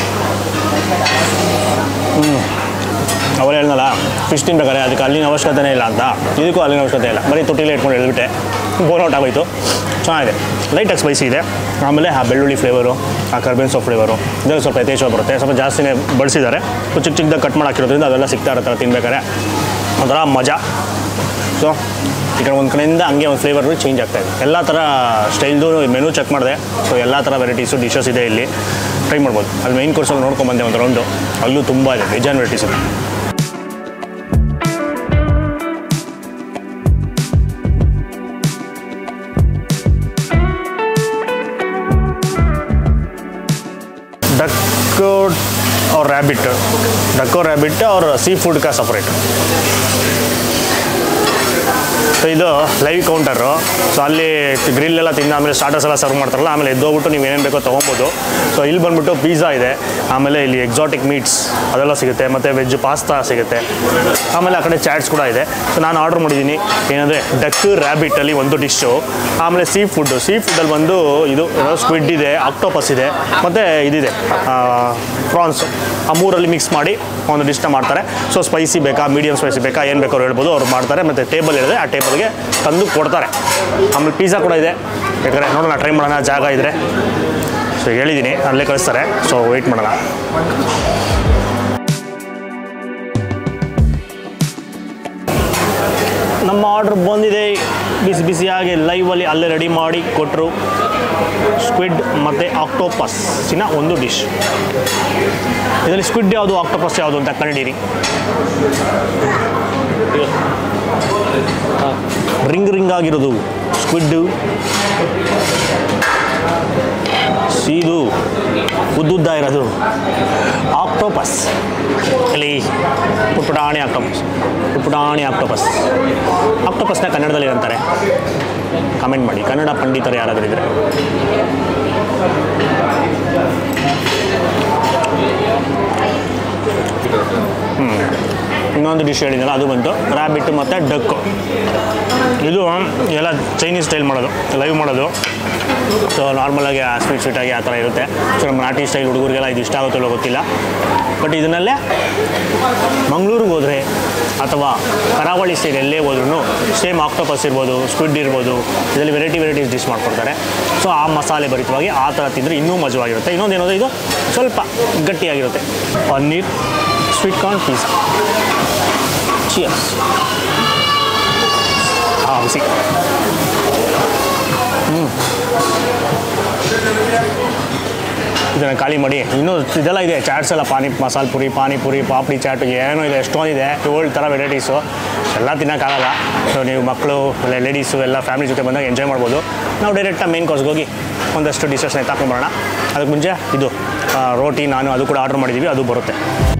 ಹ್ಞೂ ಅವಳು ಹೇಳ್ನಲ್ಲ ಫಿಶ್ ತಿನ್ಬೇಕಾರೆ ಅದಕ್ಕೆ ಅಲ್ಲಿನ ಅವಶ್ಯಕತೆನೇ ಇಲ್ಲ ಅಂತ ಇದಕ್ಕೂ ಅಲ್ಲಿನ ಅವಶ್ಯಕತೆ ಇಲ್ಲ ಬರೀ ತೊಟ್ಟಿಲೇ ಇಟ್ಕೊಂಡು ಎಳ್ಬಿಟ್ಟೆ ಬೋನ್ ಔಟ್ ಆಗೋಯ್ತು ಚೆನ್ನಾಗಿದೆ ಲೈಟಾಗಿ ಸ್ಪೈಸಿ ಇದೆ ಆಮೇಲೆ ಆ ಬೆಳ್ಳುಳ್ಳಿ ಫ್ಲೇವರು ಆ ಕರ್ಬೇನ್ ಸೊಪ್ಪು ಫ್ಲೇವರು ಇದರಲ್ಲಿ ಸ್ವಲ್ಪ ಯಥೇಚ್ಛವಾಗಿ ಬರುತ್ತೆ ಸ್ವಲ್ಪ ಜಾಸ್ತಿನೇ ಬಳಸಿದ್ದಾರೆ ಸೊ ಚಿಕ್ಕ ಚಿಕ್ಕದಾಗಿ ಕಟ್ ಮಾಡಿ ಹಾಕಿರೋದ್ರಿಂದ ಅದೆಲ್ಲ ಸಿಗ್ತಾ ಇರೋ ಥರ ತಿನ್ಬೇಕಾರೆ ಒಂಥರ ಮಜಾ ಸೊ ಈ ಕಡೆ ಒಂದು ಕಡೆಯಿಂದ ಹಂಗೆ ಒಂದು ಫ್ಲೇವರ್ ಚೇಂಜ್ ಆಗ್ತಾ ಇದೆ ಎಲ್ಲ ಥರ ಸ್ಟೈಲ್ದು ಮೆನು ಚೆಕ್ ಮಾಡಿದೆ ಸೊ ಎಲ್ಲ ಥರ ವೆರೈಟೀಸು ಡಿಶಸ್ ಇದೆ ಇಲ್ಲಿ ಟ್ರೈ ಮಾಡ್ಬೋದು ಅಲ್ಲಿ ಮೈನ್ ಕೋರ್ಸಲ್ಲಿ ನೋಡ್ಕೊಂಬಂದೆ ಒಂದು ರೌಂಡು ಅಲ್ಲೂ ತುಂಬ ಇದೆ ಬೇಜಾನ್ ವೆರೈಟೀಸ್ ಇದೆ डक और रैबिट डक और रैबिट और सी फूड का सपरेट ಸೊ ಇದು ಲೈವ್ ಕೌಂಟರು ಸೊ ಅಲ್ಲಿ ಗ್ರಿಲ್ ಎಲ್ಲ ತಿಂದು ಆಮೇಲೆ ಸ್ಟಾರ್ಟರ್ಸ್ ಎಲ್ಲ ಸರ್ವ್ ಮಾಡ್ತಾರಲ್ಲ ಆಮೇಲೆ ಎದ್ದೋಗ್ಬಿಟ್ಟು ನೀವು ಏನೇನು ಬೇಕೋ ತೊಗೊಬೋದು ಸೊ ಇಲ್ಲಿ ಬಂದ್ಬಿಟ್ಟು ಪಿಜ್ಜಾ ಇದೆ ಆಮೇಲೆ ಇಲ್ಲಿ ಎಕ್ಸಾಟಿಕ್ ಮೀಟ್ಸ್ ಅದೆಲ್ಲ ಸಿಗುತ್ತೆ ಮತ್ತು ವೆಜ್ ಪಾಸ್ತಾ ಸಿಗುತ್ತೆ ಆಮೇಲೆ ಆ ಕಡೆ ಚಾಟ್ಸ್ ಕೂಡ ಇದೆ ಸೊ ನಾನು ಆರ್ಡ್ರ್ ಮಾಡಿದ್ದೀನಿ ಏನಂದರೆ ಡಕ್ ರ್ಯಾಬಿಟಲ್ಲಿ ಒಂದು ಡಿಶ್ಶು ಆಮೇಲೆ ಸೀ ಫುಡ್ಡು ಸೀ ಫುಡ್ಡಲ್ಲಿ ಬಂದು ಇದು ಸ್ಕ್ವಿಡ್ ಇದೆ ಆಕ್ಟೋಪಸ್ ಇದೆ ಮತ್ತು ಇದಿದೆ ಪ್ರಾನ್ಸು ಆ ಮೂರಲ್ಲಿ ಮಿಕ್ಸ್ ಮಾಡಿ ಒಂದು ಡಿಶ್ನ ಮಾಡ್ತಾರೆ ಸೊ ಸ್ಪೈಸಿ ಬೇಕಾ ಮೀಡಿಯಮ್ ಸ್ಪೈಸಿ ಬೇಕಾ ಏನು ಬೇಕಾದ್ರೂ ಹೇಳ್ಬೋದು ಅವ್ರು ಮಾಡ್ತಾರೆ ಮತ್ತು ಟೇಬಲ್ ಹೇಳಿದೆ ಆ ಟೇಬಲ್ ಅವ್ರಿಗೆ ತಂದು ಕೊಡ್ತಾರೆ ಆಮೇಲೆ ಪಿಜ್ಜಾ ಕೂಡ ಇದೆ ಬೇಕಾದ್ರೆ ನೋಡೋಣ ಟ್ರೈ ಮಾಡೋಣ ಜಾಗ ಇದ್ದರೆ ಸೊ ಹೇಳಿದ್ದೀನಿ ಅಲ್ಲೇ ಕಳಿಸ್ತಾರೆ ಸೊ ವೆಯ್ಟ್ ಮಾಡೋಣ ನಮ್ಮ ಆರ್ಡ್ರ್ ಬಂದಿದೆ ಬಿಸಿ ಬಿಸಿಯಾಗಿ ಲೈವಲ್ಲಿ ಅಲ್ಲೇ ರೆಡಿ ಮಾಡಿ ಕೊಟ್ಟರು ಸ್ಕ್ವಿಡ್ ಮತ್ತು ಆಕ್ಟೋಪಸ್ಸಿನ ಒಂದು ಡಿಶ್ ಇದರಲ್ಲಿ ಸ್ಕ್ವಿಡ್ ಯಾವುದು ಆಕ್ಟೋಪಸ್ ಯಾವುದು ಅಂತ ಕಂಡಿರಿ ರಿಂಗ್ ರಿಂಗ್ ಆಗಿರೋದು ಸ್ಕ್ವಿಡ್ಡು ಸೀದು ಉದ್ದುದ್ದ ಇರೋದು ಆಕ್ಟೋಪಸ್ ಇಲ್ಲಿ ಪುಟ್ಪುಟಾಣಿ ಆಕ್ಟೋಪಸ್ ಪುಟ್ಪುಟಾಣಿ ಆಕ್ಟೋಪಸ್ ಆಕ್ಟೋಪಸ್ನ ಕನ್ನಡದಲ್ಲಿ ಏನಂತಾರೆ ಕಮೆಂಟ್ ಮಾಡಿ ಕನ್ನಡ ಪಂಡಿತರು ಯಾರಾದರೂ ಇದ್ದರೆ ಇನ್ನೊಂದು ಡಿಶ್ ಹೇಳಿದ್ನಲ್ಲ ಅದು ಬಂತು ರ್ಯಾಬಿಟ್ ಮತ್ತು ಡಕ್ಕು ಇದು ಎಲ್ಲ ಚೈನೀಸ್ ಸ್ಟೈಲ್ ಮಾಡೋದು ಲೈವ್ ಮಾಡೋದು ಸೊ ನಾರ್ಮಲಾಗಿ ಸ್ವೀಟ್ ಸ್ವೀಟಾಗಿ ಆ ಥರ ಇರುತ್ತೆ ಸೊ ನಮ್ಮ ನಾಟಿ ಸ್ಟೈಲ್ ಹುಡುಗರಿಗೆಲ್ಲ ಇದು ಇಷ್ಟ ಆಗುತ್ತಲ್ಲೋ ಗೊತ್ತಿಲ್ಲ ಬಟ್ ಇದನ್ನಲ್ಲೇ ಮಂಗಳೂರಿಗೆ ಹೋದರೆ ಅಥವಾ ಕರಾವಳಿ ಸೈಡ್ ಎಲ್ಲೇ ಹೋದ್ರೂ ಸೇಮ್ ಆಕ್ಟೋಪಸ್ ಇರ್ಬೋದು ಸ್ಕ್ವಿಡ್ ಇರ್ಬೋದು ಇದರಲ್ಲಿ ವೆರೈಟಿ ವೆರೈಟೀಸ್ ಡಿಶ್ ಮಾಡ್ಕೊಡ್ತಾರೆ ಸೊ ಆ ಮಸಾಲೆ ಭರಿತವಾಗಿ ಆ ಥರ ತಿಂದರೆ ಇನ್ನೂ ಮಜವಾಗಿರುತ್ತೆ ಇನ್ನೊಂದು ಏನಂದರೆ ಇದು ಸ್ವಲ್ಪ ಗಟ್ಟಿಯಾಗಿರುತ್ತೆ paneer sweet corn peas cheers ಹಾಂ ಬಿಸಿ ಹ್ಞೂ ಇದನ್ನು ಖಾಲಿ ಮಾಡಿ ಇನ್ನೂ ಇದೆಲ್ಲ ಇದೆ ಚಾಟ್ಸ್ ಎಲ್ಲ ಪಾನಿ ಮಸಾಲೆ ಪುರಿ ಪಾನಿಪುರಿ ಪಾಪಡಿ ಚಾಟ್ ಏನೋ ಇದೆ ಎಷ್ಟೊಂದಿದೆ ಏಳು ಥರ ವೆರೈಟೀಸು ಎಲ್ಲ ತಿನ್ನೋಕ್ಕಾಗಲ್ಲ ಸೊ ನೀವು ಮಕ್ಕಳು ಇಲ್ಲ ಲೇಡೀಸು ಎಲ್ಲ ಫ್ಯಾಮಿಲಿ ಜೊತೆ ಬಂದಾಗ ಎಂಜಾಯ್ ಮಾಡ್ಬೋದು ನಾವು ಡೈರೆಕ್ಟಾಗಿ ಮೇನ್ ಕೋರ್ಸ್ಗೆ ಹೋಗಿ ಒಂದಷ್ಟು ಡಿಶಸ್ನ ಎತ್ತಾಕೊಂಡ್ಬರೋಣ ಅದಕ್ಕೆ ಮುಂಚೆ ಇದು ಆ, ರೋಟಿ ನಾನು ಅದು ಕೂಡ ಆರ್ಡ್ರ್ ಮಾಡಿದ್ದೀವಿ ಅದು ಬರುತ್ತೆ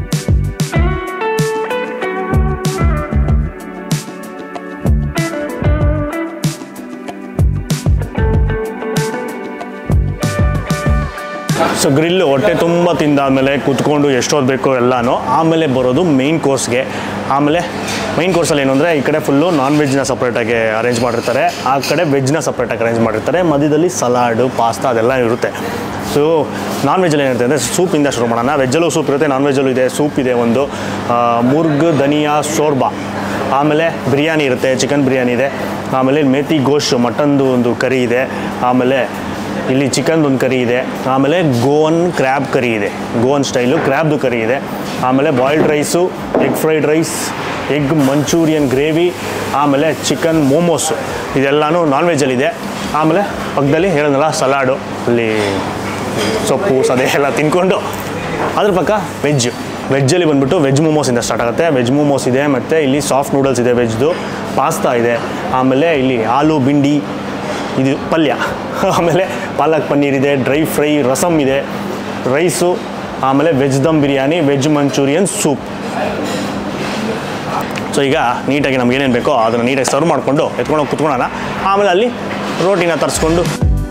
ಸೊ ಗ್ರಿಲ್ಲು ಹೊಟ್ಟೆ ತುಂಬ ತಿಂದಾದಮೇಲೆ ಕುತ್ಕೊಂಡು ಎಷ್ಟೊತ್ತು ಬೇಕೋ ಎಲ್ಲನೂ ಆಮೇಲೆ ಬರೋದು ಮೇಯ್ನ್ ಕೋರ್ಸ್ಗೆ ಆಮೇಲೆ ಮೈನ್ ಕೋರ್ಸಲ್ಲಿ ಏನು ಅಂದರೆ ಈ ಕಡೆ ಫುಲ್ಲು ನಾನ್ ವೆಜ್ನ ಸಪ್ರೇಟಾಗಿ ಅರೇಂಜ್ ಮಾಡಿರ್ತಾರೆ ಆ ಕಡೆ ವೆಜ್ನ ಸಪ್ರೇಟಾಗಿ ಅರೇಂಜ್ ಮಾಡಿರ್ತಾರೆ ಮಧ್ಯದಲ್ಲಿ ಸಲಾಡು ಪಾಸ್ತಾ ಅದೆಲ್ಲ ಇರುತ್ತೆ ಸೊ ನಾನ್ ವೆಜ್ಜಲ್ಲಿ ಏನಿರುತ್ತೆ ಅಂದರೆ ಸೂಪಿಂದ ಶುರು ಮಾಡೋಣ ವೆಜ್ಜಲ್ಲೂ ಸೂಪ್ ಇರುತ್ತೆ ನಾನ್ ವೆಜ್ಜಲ್ಲೂ ಇದೆ ಸೂಪ್ ಇದೆ ಒಂದು ಆ, ಮುರ್ಗ್ ಧನಿಯಾ ಶೋರ್ಬಾ ಆಮೇಲೆ ಬಿರಿಯಾನಿ ಇರುತ್ತೆ ಚಿಕನ್ ಬಿರಿಯಾನಿ ಇದೆ ಆಮೇಲೆ ಮೇತಿ ಗೋಶ್ ಮಟನ್ದು ಒಂದು ಕರಿ ಇದೆ ಆಮೇಲೆ ಇಲ್ಲಿ ಚಿಕನ್ದು ಒಂದು ಕರಿ ಇದೆ ಆಮೇಲೆ ಗೋವನ್ ಕ್ರ್ಯಾಬ್ ಕರಿ ಇದೆ ಗೋವನ್ ಸ್ಟೈಲು ಕ್ರ್ಯಾಬ್ದು ಕರಿ ಇದೆ ಆಮೇಲೆ boiled rice egg fried rice egg Manchurian gravy ಆಮೇಲೆ ಚಿಕನ್ ಮೋಮೋಸು ಇದೆಲ್ಲನೂ ನಾನ್ ವೆಜ್ಜಲ್ಲಿದೆ ಆಮೇಲೆ ಪಕ್ಕದಲ್ಲಿ ಹೇಳಿದ್ನಲ್ಲ ಸಲಾಡು ಅಲ್ಲಿ ಸೊಪ್ಪು ಸದೆ ಎಲ್ಲ ತಿನ್ಕೊಂಡು ಅದ್ರ ಪಕ್ಕ ವೆಜ್ ವೆಜ್ಜಲ್ಲಿ ಬಂದ್ಬಿಟ್ಟು ವೆಜ್ ಮೋಮೋಸಿಂದ ಸ್ಟಾರ್ಟ್ ಆಗುತ್ತೆ ವೆಜ್ ಮೋಮೋಸ್ ಇದೆ ಮತ್ತು ಇಲ್ಲಿ ಸಾಫ್ಟ್ ನೂಡಲ್ಸ್ ಇದೆ ವೆಜ್ದು ಪಾಸ್ತಾ ಇದೆ ಆಮೇಲೆ ಇಲ್ಲಿ ಆಲೂ ಬಿಂಡಿ ಇದು ಪಲ್ಯ ಆಮೇಲೆ ಪಾಲಕ್ ಪನ್ನೀರ್ ಇದೆ ಡ್ರೈ ಫ್ರೈ ರಸಮ್ ಇದೆ ರೈಸು ಆಮೇಲೆ veg dum biryani veg Manchurian soup so ಈಗ ನೀಟಾಗಿ ನಮ್ಗೆ ಏನೇನು ಬೇಕೋ ಅದನ್ನು ನೀಟಾಗಿ ಸರ್ವ್ ಮಾಡಿಕೊಂಡು ಎತ್ಕೊಂಡು ಹೋಗಿ ಕುತ್ಕೊಳ್ಳೋಣ ಆಮೇಲೆ ಅಲ್ಲಿ ರೋಟಿನ ತರಿಸ್ಕೊಂಡು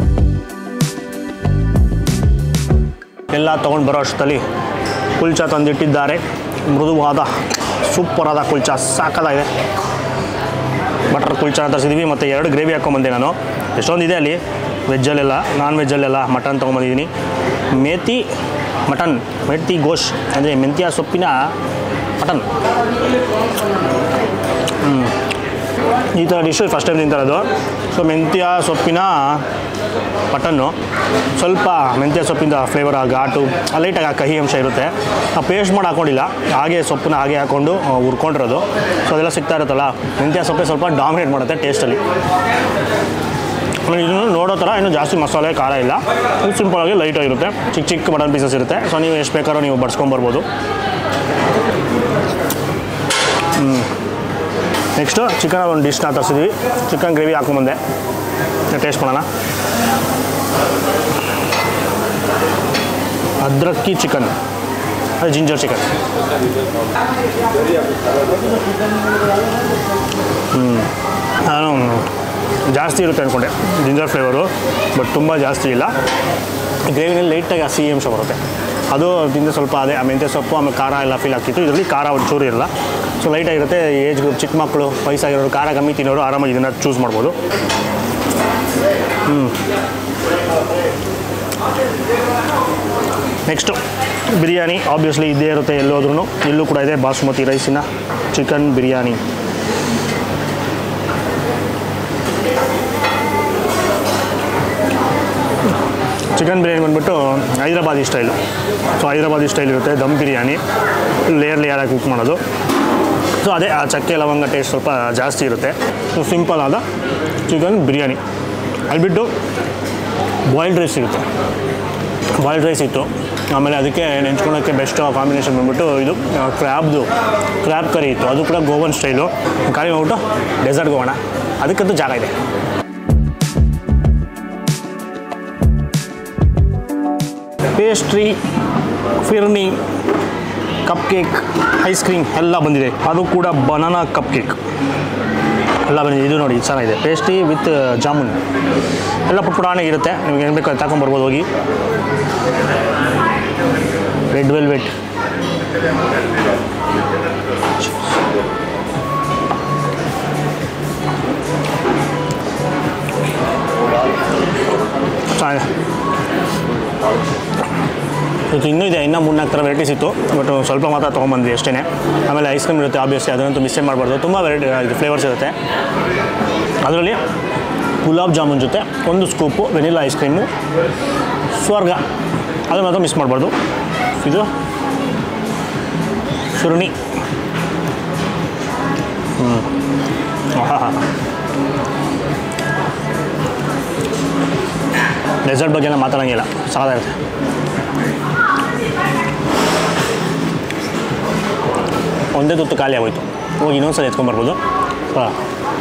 ಎಲ್ಲ ತೊಗೊಂಡು ಬರೋ ಅಷ್ಟರಲ್ಲಿ ಕುಲ್ಚಾ ತಂದಿಟ್ಟಿದ್ದಾರೆ ಮೃದುವಾದ ಸೂಪರಾದ ಕುಲ್ಚಾ ಸಾಕಾಗಿದೆ ಬಟರ್ ಕುಲ್ಚಾ ತರಿಸಿದ್ವಿ ಮತ್ತು ಎರಡು ಗ್ರೇವಿ ಹಾಕ್ಕೊಂಬಂದೆ ನಾನು ಎಷ್ಟೊಂದಿದೆ ಅಲ್ಲಿ ವೆಜ್ಜಲ್ಲೆಲ್ಲ ನಾನ್ ವೆಜ್ಜಲ್ಲೆಲ್ಲ ಮಟನ್ ತೊಗೊಂಬಂದಿದ್ದೀನಿ ಮೇತಿ ಮಟನ್ ಮೆತ್ತಿ ಗೋಶ್ ಅಂದರೆ ಮೆಂತ್ಯ ಸೊಪ್ಪಿನ ಮಟನ್ ಹ್ಮ್. ಈ ಥರ ಡಿಶು ಫಸ್ಟ್ ಟೈಮ್ ತಿಂತಾರದು ಸೊ ಮೆಂತ್ಯ ಸೊಪ್ಪಿನ ಮಟನ್ನು ಸ್ವಲ್ಪ ಮೆಂತ್ಯ ಸೊಪ್ಪಿಂದ ಫ್ಲೇವರ್ ಆ ಘಾಟು ಲೈಟಾಗಿ ಆ ಕಹಿ ಅಂಶ ಇರುತ್ತೆ ನಾವು ಪೇಸ್ಟ್ ಮಾಡಿ ಹಾಕೊಂಡಿಲ್ಲ ಹಾಗೆ ಸೊಪ್ಪನ್ನ ಹಾಗೆ ಹಾಕ್ಕೊಂಡು ಆ, ಹುರ್ಕೊಂಡಿರೋದು ಸೊ ಅದೆಲ್ಲ ಸಿಗ್ತಾ ಇರುತ್ತಲ್ಲ ಮೆಂತ್ಯ ಸೊಪ್ಪೆ ಸ್ವಲ್ಪ ಡಾಮಿನೇಟ್ ಮಾಡುತ್ತೆ ಟೇಸ್ಟಲ್ಲಿ ಆಮೇಲೆ ಇದನ್ನು ನೋಡೋ ಥರ ಇನ್ನೂ ಜಾಸ್ತಿ ಮಸಾಲೆ ಖಾರ ಇಲ್ಲ ಇದು ಸಿಂಪಲಾಗಿ ಲೈಟಾಗಿರುತ್ತೆ ಚಿಕ್ಕ ಚಿಕ್ಕ ಮಟನ್ ಪೀಸಸ್ ಇರುತ್ತೆ ಸೊ ನೀವು ಎಷ್ಟು ಬೇಕಾದ್ರೂ ನೀವು ಬಡ್ಸ್ಕೊಂಬರ್ಬೋದು ನೆಕ್ಸ್ಟು ಚಿಕನ್ ಒಂದು ಡಿಶ್ನ ತರಿಸಿದ್ವಿ ಚಿಕನ್ ಗ್ರೇವಿ ಹಾಕೊಂಬಂದೆ ಟೇಸ್ಟ್ ಮಾಡೋಣ ಅದ್ರಕ್ಕಿ ಚಿಕನ್ ಅದು ಜಿಂಜರ್ ಚಿಕನ್ ಹ್ಞೂ ನಾನು ಜಾಸ್ತಿ ಇರುತ್ತೆ ಅಂದ್ಕೊಂಡೆ ಜಿಂಜರ್ ಫ್ಲೇವರು ಬಟ್ ತುಂಬ ಜಾಸ್ತಿ ಇಲ್ಲ ಗ್ರೇವಿನಲ್ಲಿ ಲೈಟಾಗಿ ಆ ಸಿಹಿ ಅಂಶ ಬರುತ್ತೆ ಅದು ತಿಂದ ಸ್ವಲ್ಪ ಅದೇ ಆ ಮೆಂತ್ಯ ಸೊಪ್ಪು ಆಮೇಲೆ ಖಾರ ಎಲ್ಲ ಫೀಲ್ ಆಗ್ತಿತ್ತು ಇದರಲ್ಲಿ ಖಾರ ಒಂಚೂರು ಇರಲ್ಲ ಸೊ ಲೈಟಾಗಿರುತ್ತೆ ಏಜ್ ಗ್ರೂಪ್ ಚಿಕ್ಕ ಮಕ್ಕಳು ವಯಸ್ಸಾಗಿರೋರು ಖಾರ ಕಮ್ಮಿ ತಿನ್ನೋರು ಆರಾಮಾಗಿ ಇದನ್ನು ಚೂಸ್ ಮಾಡ್ಬೋದು ಹ್ಞೂ ನೆಕ್ಸ್ಟು ಬಿರಿಯಾನಿ ಆಬ್ವಿಯಸ್ಲಿ ಇದ್ದೇ ಇರುತ್ತೆ ಎಲ್ಲೋದ್ರೂ ಇಲ್ಲೂ ಕೂಡ ಇದೆ ಬಾಸುಮತಿ ರೈಸಿನ ಚಿಕನ್ ಬಿರಿಯಾನಿ ಚಿಕನ್ ಬಿರಿಯಾನಿ ಬಂದ್ಬಿಟ್ಟು Hyderabadi style so Hyderabadi style ಇರುತ್ತೆ ದಮ್ ಬಿರಿಯಾನಿ ಲೇಯರ್ ಲೇಯರಾಗಿ ಕುಕ್ ಮಾಡೋದು ಸೊ ಅದೇ ಆ ಚಕ್ಕೆ ಲವಂಗ ಟೇಸ್ಟ್ ಸ್ವಲ್ಪ ಜಾಸ್ತಿ ಇರುತ್ತೆ ಸೊ ಸಿಂಪಲ್ ಆದ ಚಿಕನ್ ಬಿರಿಯಾನಿ ಅಲ್ಲಿ ಬಿಟ್ಟು ಬಾಯ್ಲ್ಡ್ ರೈಸ್ ಸಿಗುತ್ತೆ ಬಾಯ್ಲ್ಡ್ ರೈಸ್ ಇತ್ತು ಆಮೇಲೆ ಅದಕ್ಕೆ ನೆಂಚ್ಕೊಳೋಕ್ಕೆ ಬೆಸ್ಟ್ ಕಾಂಬಿನೇಷನ್ ಬಂದ್ಬಿಟ್ಟು ಇದು ಕ್ರ್ಯಾಬ್ದು ಕ್ರ್ಯಾಬ್ ಕರಿ ಇತ್ತು ಅದು ಕೂಡ ಗೋವನ್ ಸ್ಟೈಲು ಖಾಲಿ ಹೋಗ್ಬಿಟ್ಟು ಡೆಸರ್ಟ್ಗೆ ಹೋಗೋಣ ಅದಕ್ಕಂತೂ ಜಾಗ ಇದೆ pastry phirni cupcake ice cream ಎಲ್ಲ ಬಂದಿದೆ ಅದು ಕೂಡ ಬನಾನಾ ಕಪ್ ಕೇಕ್ ಎಲ್ಲ ಬಂದಿದೆ ಇದು ನೋಡಿ ಚೆನ್ನಾಗಿದೆ ಪೇಸ್ಟ್ರಿ ವಿತ್ ಜಾಮೂನ್ ಎಲ್ಲ ಪುಟ್ ಪುಟಾಣಿ ಇರುತ್ತೆ ನಿಮ್ಗೆ ಏನು ಬೇಕು ಅದು ತಗೊಂಬರ್ಬೋದು ಹೋಗಿ ರೆಡ್ ವೆಲ್ವೆಟ್ ಚೆನ್ನಾಗಿದೆ ಇದು ಇನ್ನೂ ಇದೆ ಇನ್ನೂ ಮೂರ್ನಾಲ್ಕು ಥರ ವೆರೈಟೀಸ್ ಇತ್ತು ಬಟ್ ಸ್ವಲ್ಪ ಮಾತ್ರ ತೊಗೊಂಬಂದ್ವಿ ಅಷ್ಟೇ ಆಮೇಲೆ ಐಸ್ ಕ್ರೀಮ್ ಇರುತ್ತೆ ಆಬ್ವಿಯಸ್ಲಿ ಅದನ್ನಂತೂ ಮಿಸ್ಸೇ ಮಾಡಬಾರ್ದು ತುಂಬ ವೆರೈಟಿ ಇದು ಫ್ಲೇವರ್ಸ್ ಇರುತ್ತೆ ಅದರಲ್ಲಿ ಗುಲಾಬ್ ಜಾಮೂನ್ ಜೊತೆ ಒಂದು ಸ್ಕೂಪು ವೆನಿಲಾ ಐಸ್ ಕ್ರೀಮು ಸ್ವರ್ಗ ಅದು ಮಾತ್ರ ಮಿಸ್ ಮಾಡಬಾರ್ದು ಇದು ಸುರುಣಿ ಹ್ಞೂ ಹಾಂ ಡೆಸರ್ಟ್ ಬಗ್ಗೆ ಎಲ್ಲ ಮಾತಾಡೋಂಗಿಲ್ಲ ಸಾಕಾಗಿರುತ್ತೆ ಒಂದೇ ತುತ್ತು ಖಾಲಿ ಆಗೋಯ್ತು ಹೋಗಿ ಇನ್ನೊಂದ್ಸಲ ಎತ್ಕೊಂಬರ್ಬೋದು ಹಾಂ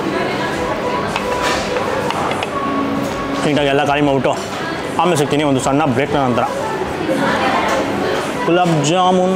ನೀಟಾಗಿ ಎಲ್ಲ ಖಾಲಿ ಮಾಡಿಬಿಟ್ಟು ಆಮೇಲೆ ಸಿಗ್ತೀನಿ ಒಂದು ಸಣ್ಣ ಬ್ರೇಕ್ನ ನಂತರ ಗುಲಾಬ್ ಜಾಮೂನ್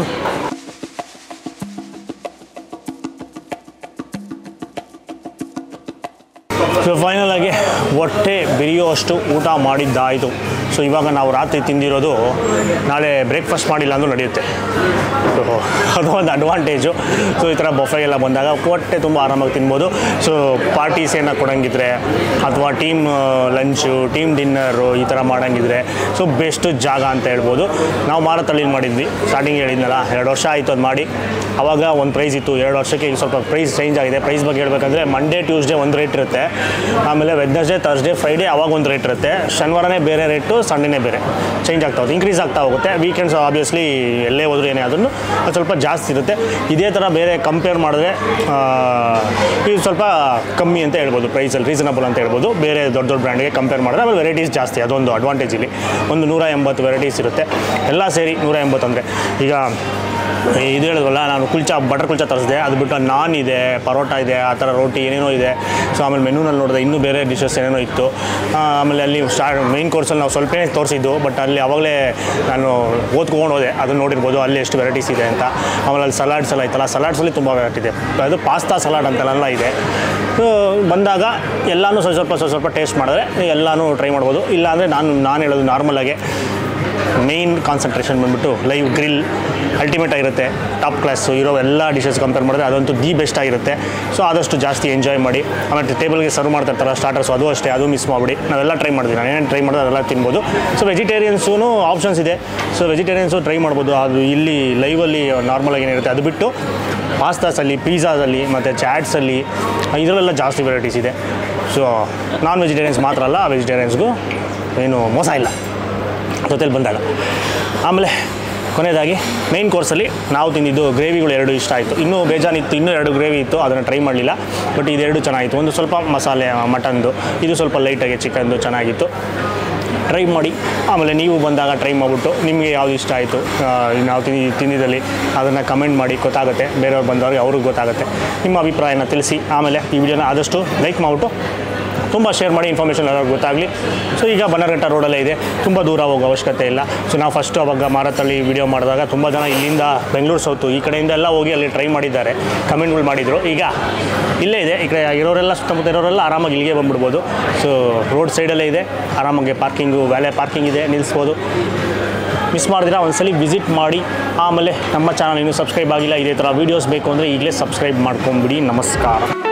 ಸೊ ಫೈನಲ್ ಆಗಿ ಹೊಟ್ಟೆ ಬಿರಿಯುವಷ್ಟು ಊಟ ಮಾಡಿದ್ದಾಯಿತು ಸೊ ಇವಾಗ ನಾವು ರಾತ್ರಿ ತಿಂದಿರೋದು ನಾಳೆ ಬ್ರೇಕ್ಫಾಸ್ಟ್ ಮಾಡಿಲ್ಲ ಅಂದರೂ ನಡೆಯುತ್ತೆ ಸೊ ಅದು ಒಂದು ಅಡ್ವಾಂಟೇಜು ಸೊ ಈ ಥರ ಬೊಫೆಗೆಲ್ಲ ಬಂದಾಗ ಹೊಟ್ಟೆ ತುಂಬ ಆರಾಮಾಗಿ ತಿನ್ಬೋದು ಸೊ ಪಾರ್ಟೀಸ್ ಏನಾರು ಕೊಡಂಗಿದ್ರೆ ಅಥವಾ ಟೀಮ್ ಲಂಚು ಟೀಮ್ ಡಿನ್ನರು ಈ ಥರ ಮಾಡಂಗಿದ್ರೆ ಸೊ ಬೆಸ್ಟ್ ಜಾಗ ಅಂತ ಹೇಳ್ಬೋದು ನಾವು ಮಾರತಳ್ಳಿ ಮಾಡಿದ್ವಿ ಸ್ಟಾರ್ಟಿಂಗ್ ಹೇಳಿದ್ನಲ್ಲ ಎರಡು ವರ್ಷ ಆಯಿತು ಅದು ಮಾಡಿ ಅವಾಗ ಒಂದು ಪ್ರೈಸ್ ಇತ್ತು ಎರಡು ವರ್ಷಕ್ಕೆ ಈಗ ಸ್ವಲ್ಪ ಪ್ರೈಸ್ ಚೇಂಜ್ ಆಗಿದೆ ಪ್ರೈಸ್ ಬಗ್ಗೆ ಹೇಳ್ಬೇಕಂದ್ರೆ ಮಂಡೇ ಟ್ಯೂಸ್ಡೇ ಒಂದು ರೇಟ್ ಇರುತ್ತೆ ಆಮೇಲೆ ವೆಡ್ನೆಸ್ಡೇ ತರ್ಸ್ಡೇ ಫ್ರೈಡೇ ಅವಾಗ ಒಂದು ರೇಟ್ ಇರುತ್ತೆ ಶನಿವಾರನೇ ಬೇರೆ ರೇಟು ಸಂಡೇನೇ ಬೇರೆ ಚೇಂಜ್ ಆಗ್ತಾ ಹೋಗುತ್ತೆ ಇನ್ಕ್ರೀಸ್ ಆಗ್ತಾ ಹೋಗುತ್ತೆ ವೀಕೆಂಡ್ಸ್ ಆಬ್ವಿಯಸ್ಲಿ ಎಲ್ಲೇ ಹೋದ್ರು ಏನೇ ಆದ್ರೂ ಅದು ಸ್ವಲ್ಪ ಜಾಸ್ತಿ ಇರುತ್ತೆ ಇದೇ ಥರ ಬೇರೆ ಕಂಪೇರ್ ಮಾಡಿದ್ರೆ ಆ, ಇದು ಸ್ವಲ್ಪ ಕಮ್ಮಿ ಅಂತ ಹೇಳ್ಬೋದು ಪ್ರೈಸಲ್ಲಿ ರೀಸನಬಲ್ ಅಂತ ಹೇಳ್ಬೋದು ಬೇರೆ ದೊಡ್ಡ ದೊಡ್ಡ ಬ್ರ್ಯಾಂಡ್ಗೆ ಕಂಪೇರ್ ಮಾಡಿದ್ರೆ ಆಮೇಲೆ ವೆರೈಟೀಸ್ ಜಾಸ್ತಿ ಅದೊಂದು ಅಡ್ವಾಂಟೇಜ್ ಇಲ್ಲಿ ಒಂದು ನೂರ ಎಂಬತ್ತು ವೆರೈಟೀಸ್ ಇರುತ್ತೆ ಎಲ್ಲ ಸೇರಿ ನೂರ ಎಂಬತ್ತು ಅಂದರೆ ಈಗ ಇದು ಹೇಳಿದ್ವಲ್ಲ ನಾನು ಕುಲ್ಚಾ ಬಟರ್ ಕುಲ್ಚಾ ತರಿಸಿದೆ ಅದು ಬಿಟ್ಟು ನಾನ್ ಇದೆ ಪರೋಟ ಇದೆ ಆ ಥರ ರೋಟಿ ಏನೇನೋ ಇದೆ ಸೊ ಆಮೇಲೆ ಮೆನುನಲ್ಲಿ ನೋಡಿದೆ ಇನ್ನೂ ಬೇರೆ ಡಿಶಸ್ ಏನೇನೋ ಇತ್ತು ಆ, ಆಮೇಲೆ ಅಲ್ಲಿ ಸ್ಟಾರ್ಟ್ ಮೈನ್ ಕೋರ್ಸಲ್ಲಿ ನಾವು ಸ್ವಲ್ಪ ತೋರಿಸಿದ್ದು ಬಟ್ ಅಲ್ಲಿ ಅವಾಗಲೇ ನಾನು ಓದ್ಕೊಂಡು ಹೋದೆ ಅದನ್ನು ನೋಡಿರ್ಬೋದು ಅಲ್ಲಿ ಎಷ್ಟು ವೆರೈಟೀಸ್ ಇದೆ ಅಂತ ಆಮೇಲೆ ಅಲ್ಲಿ ಸಲಾಡ್ಸ್ ಎಲ್ಲ ಇತ್ತಲ್ಲ ಸಲಾಡ್ಸಲ್ಲಿ ತುಂಬ ವೆರೈಟಿ ಇದೆ ಅದು ಪಾಸ್ತಾ ಸಲಾಡ್ ಅಂತೆಲ್ಲ ಇದೆ ಸೊ ಬಂದಾಗ ಎಲ್ಲನೂ ಸ್ವಲ್ಪ ಸ್ವಲ್ಪ ಸ್ವಲ್ಪ ಸ್ವಲ್ಪ ಟೇಸ್ಟ್ ಮಾಡಿದ್ರೆ ಎಲ್ಲನೂ ಟ್ರೈ ಮಾಡ್ಬೋದು ಇಲ್ಲಾಂದರೆ ನಾನು ನಾನು ಹೇಳೋದು ನಾರ್ಮಲಾಗೆ ಮೇಯ್ನ್ ಕಾನ್ಸಂಟ್ರೇಷನ್ ಬಂದ್ಬಿಟ್ಟು ಲೈವ್ ಗ್ರಿಲ್ ಅಲ್ಟಿಮೇಟ್ ಆಗಿರುತ್ತೆ ಟಾಪ್ ಕ್ಲಾಸು ಇರೋ ಎಲ್ಲ ಡಿಶಸ್ ಕಂಪೇರ್ ಮಾಡಿದ್ರೆ ಅದಂತೂ ದಿ ಬೆಸ್ಟ್ ಆಗಿರುತ್ತೆ ಸೊ ಆದಷ್ಟು ಜಾಸ್ತಿ ಎಂಜಾಯ್ ಮಾಡಿ ಆಮೇಲೆ ಟೇಬಲ್ಗೆ ಸರ್ವ್ ಮಾಡ್ತಾ ಇರ್ತಾರೆ ಸ್ಟಾರ್ಟರ್ಸ್ ಅದು ಅಷ್ಟೇ ಅದು ಮಿಸ್ ಮಾಡಿಬಿಡಿ ನಾವೆಲ್ಲ ಟ್ರೈ ಮಾಡಿದ್ವಿ ನಾನು ಏನೇನು ಟ್ರೈ ಮಾಡಿದ್ರೆ ಅದೆಲ್ಲ ತಿನ್ಬೋದು ಸೊ ವೆಜಿಟೇರಿಯನ್ಸೂ ಆಪ್ಷನ್ಸ್ ಇದೆ ಸೊ ವೆಜಿಟೇರಿಯನ್ಸು ಟ್ರೈ ಮಾಡ್ಬೋದು ಅದು ಇಲ್ಲಿ ಲೈವಲ್ಲಿ ನಾರ್ಮಲಾಗಿ ಏನಿರುತ್ತೆ ಅದು ಬಿಟ್ಟು ಪಾಸ್ತಾಸಲ್ಲಿ ಪಿಜ್ಜಾಸಲ್ಲಿ ಮತ್ತು ಚಾಟ್ಸಲ್ಲಿ ಇದರಲ್ಲೆಲ್ಲ ಜಾಸ್ತಿ ವೆರೈಟೀಸ್ ಇದೆ ಸೊ ನಾನ್ ವೆಜಿಟೇರಿಯನ್ಸ್ ಮಾತ್ರ ಅಲ್ಲ ವೆಜಿಟೇರಿಯನ್ಸ್ಗೂ ಏನು ಮೋಸ ಇಲ್ಲ ಜೊತೆಲಿ ಬಂದಾಗ ಆಮೇಲೆ ಕೊನೆಯದಾಗಿ ಮೈನ್ ಕೋರ್ಸಲ್ಲಿ ನಾವು ತಿಂದಿದ್ದು ಗ್ರೇವಿಗಳು ಎರಡು ಇಷ್ಟ ಆಯಿತು ಇನ್ನೂ ಬೇಜಾನಿತ್ತು ಇನ್ನೂ ಎರಡು ಗ್ರೇವಿ ಇತ್ತು ಅದನ್ನು ಟ್ರೈ ಮಾಡಲಿಲ್ಲ ಬಟ್ ಇದೆರಡು ಚೆನ್ನಾಗಿತ್ತು ಒಂದು ಸ್ವಲ್ಪ ಮಸಾಲೆ ಮಟನ್ದು ಇದು ಸ್ವಲ್ಪ ಲೈಟಾಗಿ ಚಿಕನ್ದು ಚೆನ್ನಾಗಿತ್ತು ಟ್ರೈ ಮಾಡಿ ಆಮೇಲೆ ನೀವು ಬಂದಾಗ ಟ್ರೈ ಮಾಡಿಬಿಟ್ಟು ನಿಮಗೆ ಯಾವ್ದು ಇಷ್ಟ ಆಯಿತು ನಾವು ತಿಂದಿ ತಿಂದಿದ್ದಲ್ಲಿ ಅದನ್ನು ಕಮೆಂಟ್ ಮಾಡಿ ಗೊತ್ತಾಗುತ್ತೆ ಬೇರೆಯವ್ರು ಬಂದವ್ರಿಗೆ ಅವ್ರಿಗೆ ಗೊತ್ತಾಗುತ್ತೆ ನಿಮ್ಮ ಅಭಿಪ್ರಾಯನ ತಿಳಿಸಿ ಆಮೇಲೆ ಈ ವಿಡಿಯೋನ ಆದಷ್ಟು ಲೈಕ್ ಮಾಡಿಬಿಟ್ಟು ತುಂಬ ಶೇರ್ ಮಾಡಿ ಇನ್ಫಾರ್ಮೇಷನ್ ಎಲ್ಲರಿಗೂ ಗೊತ್ತಾಗಲಿ ಸೊ ಈಗ ಬನ್ನರ್ಘಟ್ಟ ರೋಡಲ್ಲೇ ಇದೆ ತುಂಬ ದೂರ ಹೋಗೋ ಅವಶ್ಯಕತೆ ಇಲ್ಲ ಸೊ ನಾವು ಫಸ್ಟು ಅವಾಗ ಮಾರತಳ್ಳಿ ವಿಡಿಯೋ ಮಾಡಿದಾಗ ತುಂಬ ಜನ ಇಲ್ಲಿಂದ ಬೆಂಗಳೂರು ಸೌತು ಈ ಕಡೆಯಿಂದ ಎಲ್ಲ ಹೋಗಿ ಅಲ್ಲಿ ಟ್ರೈ ಮಾಡಿದ್ದಾರೆ ಕಮೆಂಟ್ಗಳು ಮಾಡಿದರು ಈಗ ಇಲ್ಲೇ ಇದೆ ಈ ಕಡೆ ಇರೋರೆಲ್ಲ ಸುತ್ತಮುತ್ತ ಇರೋರೆಲ್ಲ ಆರಾಮಾಗಿ ಇಲ್ಲಿಗೆ ಬಂದ್ಬಿಡ್ಬೋದು ಸೊ ರೋಡ್ ಸೈಡಲ್ಲೇ ಇದೆ ಆರಾಮಾಗಿ ಪಾರ್ಕಿಂಗು ವ್ಯಾಲೆ ಪಾರ್ಕಿಂಗ್ ಇದೆ ನಿಲ್ಲಿಸ್ಬೋದು ಮಿಸ್ ಮಾಡಿದ್ರೆ ಒಂದ್ಸಲಿ ವಿಸಿಟ್ ಮಾಡಿ ಆಮೇಲೆ ನಮ್ಮ ಚಾನಲ್ ಇನ್ನೂ ಸಬ್ಸ್ಕ್ರೈಬ್ ಆಗಿಲ್ಲ ಇದೇ ಥರ ವೀಡಿಯೋಸ್ ಬೇಕು ಅಂದರೆ ಈಗಲೇ ಸಬ್ಸ್ಕ್ರೈಬ್ ಮಾಡ್ಕೊಂಬಿಡಿ ನಮಸ್ಕಾರ